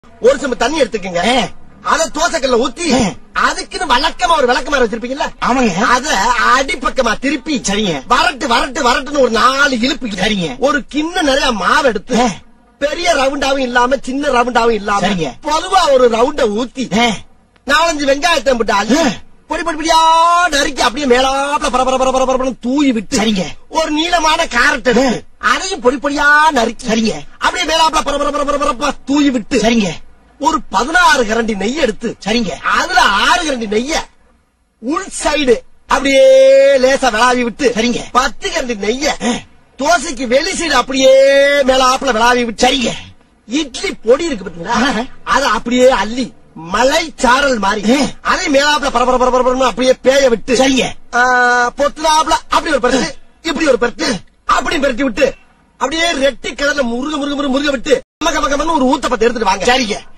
ஒரு சம்பு தண்ணி எடுத்துக்கங்க ஆ. அத தோசைக்கல்ல ஊத்தி ஆ. அதுக்குன்னு வழக்கமா ஒரு விளக்கமாறு வச்சிருப்பீங்கல்ல ஆமாங்க அத அடிப்பக்கமா திருப்பி சரிங்க. வரட்டு வரட்டு வரட்டுன்னு ஒரு நாலு இழுப்பு சரிங்க. ஒரு கிண்ண நிறைய மாவு எடுத்து ஆ. பெரிய ரவுண்டாவும் இல்லாம சின்ன ரவுண்டாவும் இல்லாம சரிங்க. பொதுவா ஒரு ரவுண்ட ஊத்தி ஆ, நாலஞ்சு வெங்காயத்தை போட்டு அள்ளி ஆ. பொடி பொடி பொடியா நறுக்கி அப்படியே மேலாப்ல பர பர பர பர பரன்னு தூவி விட்டு சரிங்க. ஒரு நீளமான கேரட் எடுத்து அதையும் பொடி பொடியா நறுக்கி சரிங்க. அப்படியே மேலாப்ல பர பர பர பர பரப்பா தூவி விட்டு சரிங்க ஒரு பதினாறு கரண்டி நெய் எடுத்து சரிங்க அதுல ஆறு கரண்டி நெய்ய உள் சைடு அப்படியே லேசா விளாவி விட்டு சரிங்க. பத்து கரண்டி நெய்ய ஆ. தோசைக்கு வெளி சைடு அப்படியே மேலாப்ல விளாவி விட்டு சரிங்க இட்லி பொடி இருக்கு பாத்தீங்களா ஆஹா. அத அப்படியே அள்ளி மலை சாரல் மாதிரி ஆ. அதை மேலாப்ல பரபர பரபர பரபரன்னு அப்படியே பேய விட்டு சரிங்க ஆ, பொத்துனாப்ல அப்படி ஒரு பருத்து இப்படி ஒரு பருத்து அப்படி பருத்தி விட்டு அப்படியே ரெட்டி கடல முருக முருக முருக முருக விட்டு கம கம கமன்னு ஒரு ஊத்தப்பத்தை எடுத்துட்டு வாங்க சரிங்க